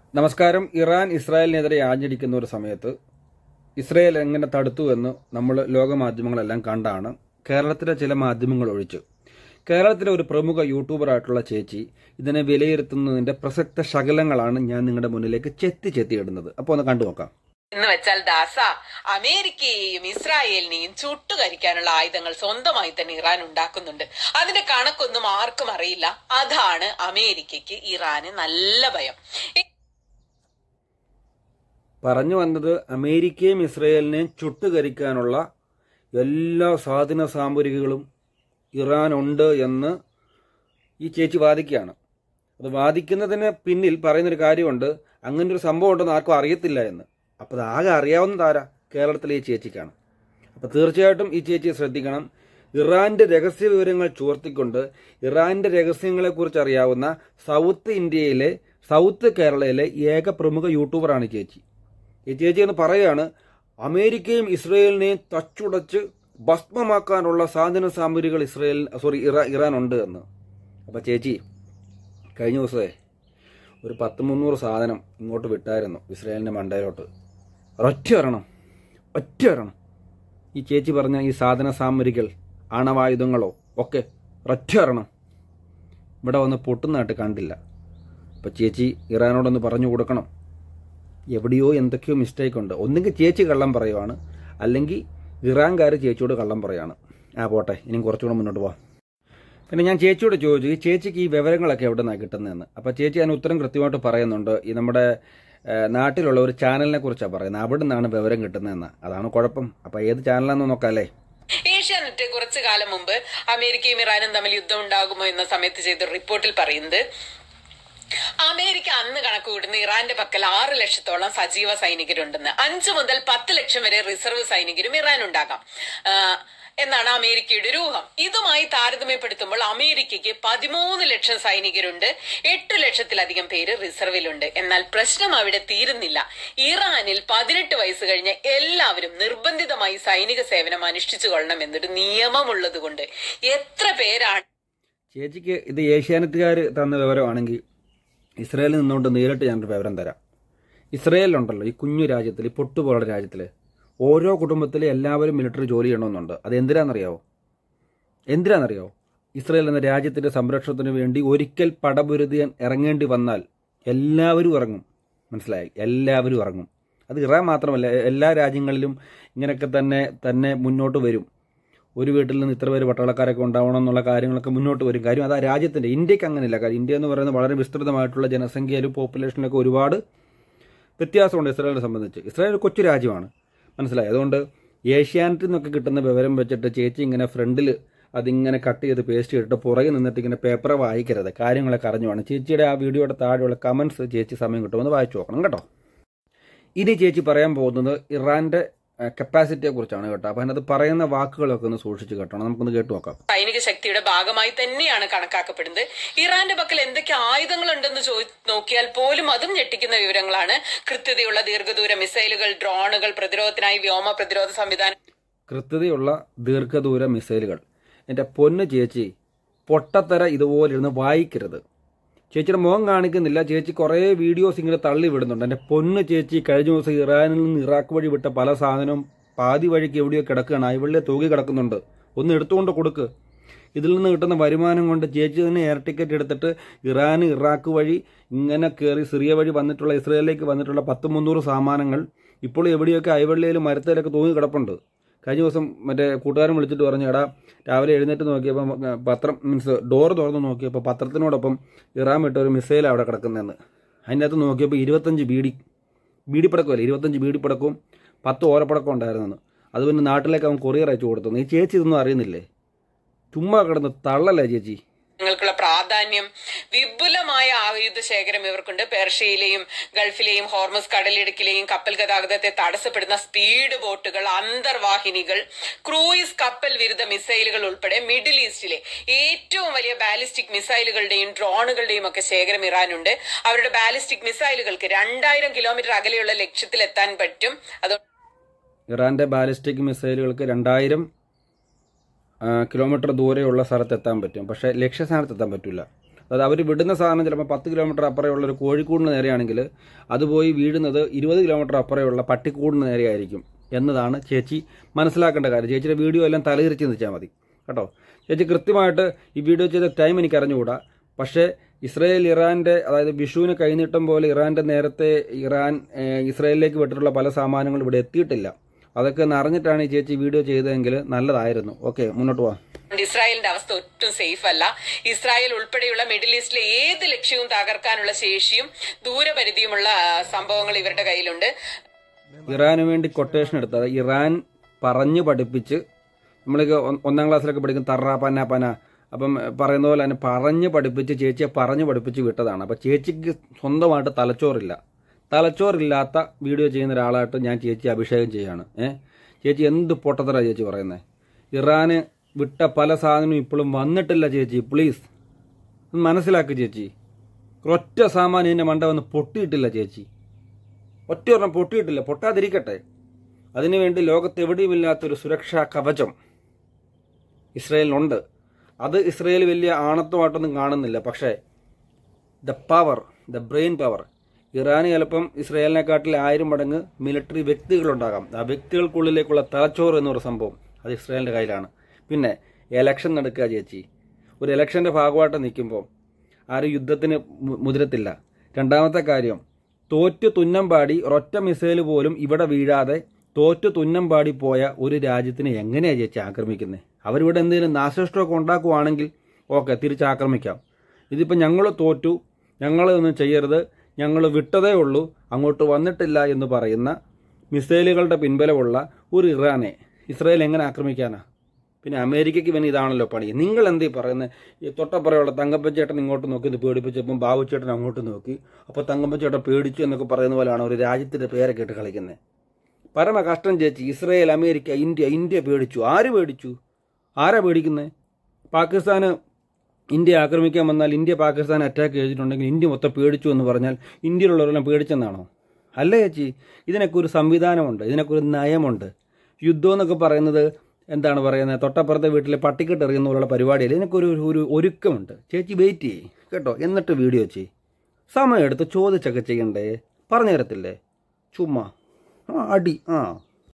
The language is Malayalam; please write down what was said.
നമസ്കാരം ഇറാൻ ഇസ്രായേലിനെതിരെ ആഞ്ഞടിക്കുന്ന ഒരു സമയത്ത് ഇസ്രായേൽ എങ്ങനെ തടുത്തു എന്ന് നമ്മൾ ലോകമാധ്യമങ്ങളെല്ലാം കണ്ടാണ് കേരളത്തിലെ ചില മാധ്യമങ്ങൾ ഒഴിച്ച് കേരളത്തിലെ ഒരു പ്രമുഖ യൂട്യൂബറായിട്ടുള്ള ചേച്ചി ഇതിനെ വിലയിരുത്തുന്നതിന്റെ പ്രസക്ത ശകലങ്ങളാണ് ഞാൻ നിങ്ങളുടെ മുന്നിലേക്ക് ചെത്തി ചെത്തിയിടുന്നത് അപ്പോൾ ഒന്ന് കണ്ടു നോക്കാം എന്ന് വെച്ചാൽ ദാസ അമേരിക്കയെയും ഇസ്രായേലിനെയും ചുട്ടുകരിക്കാനുള്ള ആയുധങ്ങൾ സ്വന്തമായി തന്നെ ഇറാൻ ഉണ്ടാക്കുന്നുണ്ട് അതിന്റെ കണക്കൊന്നും ആർക്കും അറിയില്ല അതാണ് അമേരിക്കയ്ക്ക് ഇറാന് നല്ല ഭയം പറഞ്ഞു വന്നത് അമേരിക്കയും ഇസ്രയേലിനെയും ചുട്ടുകരിക്കാനുള്ള എല്ലാ സാധന സാമഗ്രികളും ഇറാൻ ഉണ്ട് എന്ന് ഈ ചേച്ചി വാദിക്കുകയാണ് അത് വാദിക്കുന്നതിന് പിന്നിൽ പറയുന്നൊരു കാര്യമുണ്ട് അങ്ങനെ ഒരു സംഭവം ഉണ്ടെന്ന് ആർക്കും അറിയത്തില്ല എന്ന് അപ്പോൾ അത് ആകെ അറിയാവുന്നത് ആരാ കേരളത്തിലെ ഈ ചേച്ചിക്കാണ് അപ്പോൾ തീർച്ചയായിട്ടും ഈ ചേച്ചിയെ ശ്രദ്ധിക്കണം ഇറാന്റെ രഹസ്യ വിവരങ്ങൾ ചോർത്തിക്കൊണ്ട് ഇറാന്റെ രഹസ്യങ്ങളെക്കുറിച്ച് അറിയാവുന്ന സൗത്ത് ഇന്ത്യയിലെ സൗത്ത് കേരളയിലെ ഏക പ്രമുഖ യൂട്യൂബറാണ് ഈ ചേച്ചി ഈ ചേച്ചി എന്ന് പറയുകയാണ് അമേരിക്കയും ഇസ്രയേലിനെയും തച്ചുടച്ച് ഭസ്മമാക്കാനുള്ള സാധന സാമഗ്രികൾ ഇസ്രയേൽ സോറി ഇറാ ഇറാൻ ഉണ്ട് എന്ന് അപ്പം ചേച്ചി കഴിഞ്ഞ ദിവസമേ ഒരു പത്ത് മുന്നൂറ് സാധനം ഇങ്ങോട്ട് വിട്ടായിരുന്നു ഇസ്രയേലിൻ്റെ മണ്ടയിലോട്ട് ഒറ്റ ഒരെണ്ണം ഒറ്റ ഒരെണ്ണം ഈ ചേച്ചി പറഞ്ഞ ഈ സാധന സാമഗ്രികൾ ആണവായുധങ്ങളോ ഒക്കെ ഒറ്റ ഒരെണ്ണം ഇവിടെ വന്ന് പൊട്ടുന്നതായിട്ട് കണ്ടില്ല അപ്പം ചേച്ചി ഇറാനോടൊന്ന് പറഞ്ഞു കൊടുക്കണം എവിടെയോ എന്തൊക്കെയോ മിസ്റ്റേക്ക് ഉണ്ട് ഒന്നുകിൽ ചേച്ചി കള്ളം പറയുവാണ് അല്ലെങ്കിൽ ഇറാൻകാർ ചേച്ചിയോട് കള്ളം പറയാണ് ആ പോട്ടെ ഇനിയും കുറച്ചുകൂടെ മുന്നോട്ട് പോവാം പിന്നെ ഞാൻ ചേച്ചിയോട് ചോദിച്ചു ഈ ചേച്ചിക്ക് ഈ വിവരങ്ങളൊക്കെ എവിടെ നിന്നാണ് കിട്ടുന്നതെന്ന് അപ്പോൾ ചേച്ചി അതിന് ഉത്തരം കൃത്യമായിട്ട് പറയുന്നുണ്ട് ഈ നമ്മുടെ ഏഹ്, നാട്ടിലുള്ള ഒരു ചാനലിനെ കുറിച്ചാണ് പറയുന്നത് അവിടെ നിന്നാണ് വിവരം കിട്ടുന്നതെന്ന് അതാണ് കുഴപ്പം അപ്പോൾ ഏത് ചാനലാണെന്ന് നോക്കാം അല്ലേ ഏഷ്യാനെറ്റ് കുറച്ചു കാലം മുമ്പ് അമേരിക്കയും ഇറാനും തമ്മിൽ യുദ്ധം ഉണ്ടാകുമോ എന്ന സമയത്ത് ചെയ്ത റിപ്പോർട്ടിൽ പറയുന്നത് അമേരിക്ക അന്ന് കണക്ക് കൂട്ടുന്ന ഇറാന്റെ പക്കൽ ആറ് ലക്ഷത്തോളം സജീവ സൈനികരുണ്ടെന്ന് അഞ്ചു മുതൽ പത്ത് ലക്ഷം വരെ റിസർവ് സൈനികരും ഇറാൻ ഉണ്ടാകാം ആ, എന്നാണ് അമേരിക്കയുടെ ഒരു ഊഹം ഇതുമായി താരതമ്യപ്പെടുത്തുമ്പോൾ അമേരിക്കയ്ക്ക് പതിമൂന്ന് ലക്ഷം സൈനികരുണ്ട് എട്ട് ലക്ഷത്തിലധികം പേര് റിസർവിലുണ്ട് എന്നാൽ പ്രശ്നം അവിടെ തീരുന്നില്ല ഇറാനിൽ പതിനെട്ട് വയസ്സ് കഴിഞ്ഞ എല്ലാവരും നിർബന്ധിതമായി സൈനിക സേവനം അനുഷ്ഠിച്ചു കൊള്ളണം എന്നൊരു നിയമമുള്ളത് കൊണ്ട് എത്ര പേരാണ് ചേച്ചിക്ക് ഇത് ഏഷ്യാനെറ്റുകാർ തന്ന വിവരമാണെങ്കിൽ ഇസ്രയേലിൽ നിന്നുകൊണ്ട് നേരിട്ട് ഞാനൊരു വിവരം തരാം ഇസ്രയേലിലുണ്ടല്ലോ ഈ കുഞ്ഞു രാജ്യത്തിൽ ഈ പൊട്ടുപോലുള്ള രാജ്യത്തിൽ ഓരോ കുടുംബത്തിലും എല്ലാവരും മിലിറ്ററി ജോലി ചെയ്യണമെന്നുണ്ട് അത് എന്തിനാണെന്നറിയാവോ എന്തിനാണെന്നറിയാവോ ഇസ്രയേൽ എന്ന രാജ്യത്തിൻ്റെ സംരക്ഷണത്തിന് വേണ്ടി ഒരിക്കൽ പടപുരുതിയാൻ ഇറങ്ങേണ്ടി വന്നാൽ എല്ലാവരും ഇറങ്ങും മനസ്സിലായി എല്ലാവരും ഇറങ്ങും അത് ഇറാൻ മാത്രമല്ല എല്ലാ രാജ്യങ്ങളിലും ഇങ്ങനെയൊക്കെ തന്നെ തന്നെ മുന്നോട്ട് വരും ഒരു വീട്ടിൽ നിന്ന് ഇത്ര പേര് പട്ടാളക്കാരൊക്കെ ഉണ്ടാവണം എന്നുള്ള കാര്യങ്ങളൊക്കെ മുന്നോട്ട് വരും കാര്യം അത് ആ രാജ്യത്തിൻ്റെ ഇന്ത്യക്ക് അങ്ങനെയില്ല കാര്യം ഇന്ത്യ എന്ന് പറയുന്നത് വളരെ വിസ്തൃതമായിട്ടുള്ള ജനസംഖ്യയിലും പോപ്പുലേഷനൊക്കെ ഒരുപാട് വ്യത്യാസമുണ്ട് ഇസ്രായേലിനെ സംബന്ധിച്ച് ഇസ്രായേൽ ഒരു കൊച്ചു രാജ്യമാണ് മനസ്സിലായി അതുകൊണ്ട് ഏഷ്യാനെറ്റിൽ നിന്നൊക്കെ കിട്ടുന്ന വിവരം വെച്ചിട്ട് ചേച്ചി ഇങ്ങനെ ഫ്രണ്ടിൽ അതിങ്ങനെ കട്ട് ചെയ്ത് പേസ്റ്റ് ചെയ്തിട്ട് പുറകെ നിന്നിട്ട് ഇങ്ങനെ പേപ്പർ വായിക്കരുത് കാര്യങ്ങളൊക്കെ അറിഞ്ഞു വേണം ചേച്ചിയുടെ ആ വീഡിയോയുടെ താഴെയുള്ള കമൻസ് ചേച്ചി സമയം കിട്ടുമെന്ന് വായിച്ചു നോക്കണം കേട്ടോ ഇനി ചേച്ചി പറയാൻ പോകുന്നത് ഇറാന്റെ കപ്പാസിറ്റിയെ കുറിച്ചാണ് കേട്ടോ അപ്പം അതിനകത്ത് പറയുന്ന വാക്കുകളൊക്കെ ഒന്ന് സൂക്ഷിച്ച് കേട്ടോ നമുക്കൊന്ന് കേട്ടു നോക്കാം സൈനിക ശക്തിയുടെ ഭാഗമായി തന്നെയാണ് കണക്കാക്കപ്പെടുന്നത് ഇറാന്റെ പക്കൽ എന്തൊക്കെ ആയുധങ്ങൾ ഉണ്ടെന്ന് ചോദി നോക്കിയാൽ പോലും അതും ഞെട്ടിക്കുന്ന വിവരങ്ങളാണ് കൃത്യതയുള്ള ദീർഘദൂര മിസൈലുകൾ ഡ്രോണുകൾ പ്രതിരോധത്തിനായി വ്യോമ പ്രതിരോധ സംവിധാനം കൃത്യതയുള്ള ദീർഘദൂര മിസൈലുകൾ എൻ്റെ പൊന്ന് ചേച്ചി പൊട്ടത്തര ഇതുപോലെ ഇരുന്ന് വായിക്കരുത് ചേച്ചിയുടെ മുഖം കാണിക്കുന്നില്ല ചേച്ചി കുറേ വീഡിയോസ് ഇങ്ങനെ തള്ളി വിടുന്നുണ്ട് എൻ്റെ പൊന്ന് ചേച്ചി കഴിഞ്ഞ ദിവസം ഇറാനിൽ നിന്ന് ഇറാഖ് വഴി വിട്ട പല സാധനവും പാതി വഴിക്ക് എവിടെയോ കിടക്കുകയാണ് അയവള്ളിയെ തൂക്കി കിടക്കുന്നുണ്ട് ഒന്ന് എടുത്തുകൊണ്ട് കൊടുക്ക് ഇതിൽ നിന്ന് കിട്ടുന്ന വരുമാനം കൊണ്ട് ചേച്ചി തന്നെ എയർ ടിക്കറ്റ് എടുത്തിട്ട് ഇറാൻ ഇറാഖ് വഴി ഇങ്ങനെ കയറി സിറിയ വഴി വന്നിട്ടുള്ള ഇസ്രയേലിലേക്ക് വന്നിട്ടുള്ള പത്ത് മുന്നൂറ് സാമാനങ്ങൾ ഇപ്പോൾ എവിടെയൊക്കെ അയവള്ളിയിലും മരത്തിലൊക്കെ തൂങ്ങി കിടപ്പുണ്ട് കഴിഞ്ഞ ദിവസം മറ്റേ കൂട്ടുകാരൻ വിളിച്ചിട്ട് പറഞ്ഞു എടാ രാവിലെ എഴുന്നേറ്റ് നോക്കിയപ്പോൾ ഏ, പത്രം മീൻസ് ഡോർ തുറന്ന് നോക്കിയപ്പോൾ പത്രത്തിനോടൊപ്പം ഇറാൻ വിട്ട ഒരു മിസൈൽ അവിടെ കിടക്കുന്നതെന്ന് അതിൻ്റെ അകത്ത് നോക്കിയപ്പോൾ ഇരുപത്തഞ്ച് ബീഡി ബീഡിപ്പടക്കമല്ലേ ഇരുപത്തഞ്ച് ബീഡിപ്പടക്കവും പത്ത് ഓരപ്പടക്കം ഉണ്ടായിരുന്നെന്ന് അത് പിന്നെ നാട്ടിലേക്ക് അവൻ കൊറിയർ അയച്ചു കൊടുത്തു ഈ ചേച്ചി ഇതൊന്നും അറിയുന്നില്ലേ ചുമ്മാ കിടന്ന് തള്ളല്ലേ ചേച്ചി ങ്ങൾക്കുള്ള പ്രാധാന്യം വിപുലമായ ആയുധ ശേഖരം ഇവർക്കുണ്ട് പേർഷ്യയിലെയും ഗൾഫിലെയും ഹോർമസ് കടലിടുക്കിലെയും കപ്പൽ ഗതാഗതത്തെ തടസ്സപ്പെടുന്ന സ്പീഡ് ബോട്ടുകൾ അന്തർവാഹിനികൾ ക്രൂയിസ് കപ്പൽ വിരുദ്ധ മിസൈലുകൾ ഉൾപ്പെടെ മിഡിൽ ഈസ്റ്റിലെ ഏറ്റവും വലിയ ബാലിസ്റ്റിക് മിസൈലുകളുടെയും ഡ്രോണുകളുടെയും ഒക്കെ ശേഖരം ഇറാനുണ്ട് അവരുടെ ബാലിസ്റ്റിക് മിസൈലുകൾക്ക് രണ്ടായിരം കിലോമീറ്റർ അകലെയുള്ള ലക്ഷ്യത്തിലെത്താൻ പറ്റും അത് ഇറാന്റെ ബാലിസ്റ്റിക് മിസൈലുകൾക്ക് രണ്ടായിരം കിലോമീറ്റർ ദൂരെയുള്ള സ്ഥലത്ത് എത്താൻ പറ്റും പക്ഷേ ലക്ഷ്യസ്ഥാനത്ത് എത്താൻ പറ്റില്ല അതായത് അവർ വിടുന്ന സാധനം ചിലപ്പോൾ പത്ത് കിലോമീറ്റർ അപ്പുറമുള്ള ഒരു കോഴിക്കൂടിന് നേരെയാണെങ്കിൽ അത് പോയി വീഴുന്നത് ഇരുപത് കിലോമീറ്റർ അപ്പുറമുള്ള പട്ടിക്കൂടിന് നേരെയായിരിക്കും എന്നതാണ് ചേച്ചി മനസ്സിലാക്കേണ്ട കാര്യം ചേച്ചിയുടെ വീഡിയോ എല്ലാം തലതിരിച്ച് നിൽച്ചാൽ മതി കേട്ടോ ചേച്ചി കൃത്യമായിട്ട് ഈ വീഡിയോ ചെയ്ത ടൈം എനിക്ക് അറിഞ്ഞുകൂടാ പക്ഷേ ഇസ്രയേൽ ഇറാൻ്റെ അതായത് വിഷുവിന് കൈനീട്ടം പോലെ ഇറാൻ്റെ നേരത്തെ ഇറാൻ ഏഹ്, ഇസ്രയേലിലേക്ക് വിട്ടിട്ടുള്ള പല സാമാനങ്ങളും ഇവിടെ എത്തിയിട്ടില്ല അതൊക്കെ ഒന്ന് അറിഞ്ഞിട്ടാണ് ഈ ചേച്ചി വീഡിയോ ചെയ്തതെങ്കിൽ നല്ലതായിരുന്നു ഓക്കെ മുന്നോട്ട് പോവാം ഇസ്രായേലിന്റെ അവസ്ഥ ഒട്ടും സേഫ് അല്ല ഇസ്രായേൽ ഉൾപ്പെടെയുള്ള മിഡിൽ ഈസ്റ്റിലെ ഏത് ലക്ഷ്യവും തകർക്കാനുള്ള ശേഷിയും ദൂരപരിധിയുമുള്ള ആ, സംഭവങ്ങൾ ഇവരുടെ കയ്യിലുണ്ട് ഇറാന് വേണ്ടി കൊട്ടേഷൻ എടുത്തത് ഇറാൻ പറഞ്ഞു പഠിപ്പിച്ച് നമ്മളൊക്കെ ഒ- ഒന്നാം ക്ലാസ്സിലൊക്കെ പഠിക്കും തറ പന പന അപ്പം പറയുന്ന പോലെ തന്നെ പറഞ്ഞ് പഠിപ്പിച്ച് ചേച്ചിയെ പറഞ്ഞു പഠിപ്പിച്ച് വിട്ടതാണ് അപ്പം ചേച്ചിക്ക് സ്വന്തമായിട്ട് തലച്ചോറില്ല തലച്ചോറില്ലാത്ത വീഡിയോ ചെയ്യുന്ന ഒരാളായിട്ട് ഞാൻ ചേച്ചി അഭിഷേകം ചെയ്യാണ് ഏ ചേച്ചി എന്ത് പൊട്ടത്തര ചേച്ചി പറയുന്നത് ഇറാന് വിട്ട പല സാധനവും ഇപ്പോഴും വന്നിട്ടില്ല ചേച്ചി പ്ലീസ് ഒന്ന് മനസ്സിലാക്ക് ചേച്ചി ഒറ്റ സാമാനം ഇതിൻ്റെ മണ്ട വന്ന് പൊട്ടിയിട്ടില്ല ചേച്ചി ഒറ്റ ഒരെണ്ണം പൊട്ടിയിട്ടില്ല പൊട്ടാതിരിക്കട്ടെ അതിനുവേണ്ടി ലോകത്ത് എവിടെയുമില്ലാത്തൊരു സുരക്ഷാ കവചം ഇസ്രയേലിനുണ്ട് അത് ഇസ്രയേൽ വലിയ ആണത്വമായിട്ടൊന്നും കാണുന്നില്ല പക്ഷേ the power the brain power ഇറാന് ചിലപ്പം ഇസ്രയേലിനെക്കാട്ടിൽ ആയിരം മടങ്ങ് മിലിറ്ററി വ്യക്തികളുണ്ടാകാം ആ വ്യക്തികൾക്കുള്ളിലേക്കുള്ള തലച്ചോറ് എന്നൊരു സംഭവം അത് ഇസ്രയേലിൻ്റെ കയ്യിലാണ് പിന്നെ എലക്ഷൻ നടക്കുക ചേച്ചി ഒരു എലക്ഷൻ്റെ ഭാഗമായിട്ട് നിൽക്കുമ്പോൾ ആരും യുദ്ധത്തിന് മു- മുതിരത്തില്ല രണ്ടാമത്തെ കാര്യം തോറ്റു തുന്നമ്പാടി ഒരൊറ്റ മിസൈൽ പോലും ഇവിടെ വീഴാതെ തോറ്റു തുന്നമ്പാടി പോയ ഒരു രാജ്യത്തിനെ എങ്ങനെയാണ് ചേച്ചി ആക്രമിക്കുന്നത് അവരിവിടെ എന്തെങ്കിലും നാശനഷ്ടമൊക്കെ ഉണ്ടാക്കുവാണെങ്കിൽ ഓക്കെ തിരിച്ചാക്രമിക്കാം ഇതിപ്പോൾ ഞങ്ങൾ തോറ്റു ഞങ്ങളൊന്നും ചെയ്യരുത് ഞങ്ങൾ വിട്ടതേ ഉള്ളൂ അങ്ങോട്ട് വന്നിട്ടില്ല എന്ന് പറയുന്ന മിസൈലുകളുടെ പിൻബലമുള്ള ഒരു ഇറാനെ ഇസ്രായേൽ എങ്ങനെ ആക്രമിക്കാനാ പിന്നെ അമേരിക്കയ്ക്ക് പിന്നെ ഇതാണല്ലോ പണി നിങ്ങൾ എന്തീ പറയുന്നത് ഈ തൊട്ടപ്പുറയുള്ള തങ്കപ്പച്ചേട്ടൻ ഇങ്ങോട്ട് നോക്കി ഇത് പേടിപ്പിച്ചപ്പം ബാബുച്ചേട്ടൻ അങ്ങോട്ട് നോക്കി അപ്പോൾ തങ്കപ്പച്ചേട്ടൻ പേടിച്ചു എന്നൊക്കെ പറയുന്ന പോലെയാണ് ഒരു രാജ്യത്തിൻ്റെ പേരൊക്കെ ഇട്ട് കളിക്കുന്നത് പരമ കഷ്ടം ചേച്ചി ഇസ്രയേൽ അമേരിക്ക ഇന്ത്യ ഇന്ത്യ പേടിച്ചു ആര് പേടിച്ചു ആരാ പേടിക്കുന്നത് പാകിസ്ഥാന് ഇന്ത്യ ആക്രമിക്കാൻ വന്നാൽ ഇന്ത്യ പാകിസ്ഥാൻ അറ്റാക്ക് ചെയ്തിട്ടുണ്ടെങ്കിൽ ഇന്ത്യ മൊത്തം പേടിച്ചു എന്ന് പറഞ്ഞാൽ ഇന്ത്യയിലുള്ളവരെല്ലാം പേടിച്ചെന്നാണോ അല്ല ചേച്ചി ഇതിനൊക്കെ ഒരു സംവിധാനമുണ്ട് ഇതിനൊക്കെ ഒരു നയമുണ്ട് യുദ്ധം എന്നൊക്കെ പറയുന്നത് എന്താണ് പറയുന്നത് തൊട്ടപ്പുറത്തെ വീട്ടിലെ പട്ടിക്കെട്ട് എറിയുന്ന പോലുള്ള പരിപാടിയിൽ ഇതിനൊക്കെ ഒരു ഒരു ഒരുക്കമുണ്ട് ചേച്ചി വെയിറ്റ് ചെയ്യ് കേട്ടോ എന്നിട്ട് വീഡിയോ ചെയ്യ് സമയം എടുത്ത് ചോദിച്ചൊക്കെ ചെയ്യണ്ടേ പറഞ്ഞു തരത്തില്ലേ ചുമ്മാ ആ അടി ആ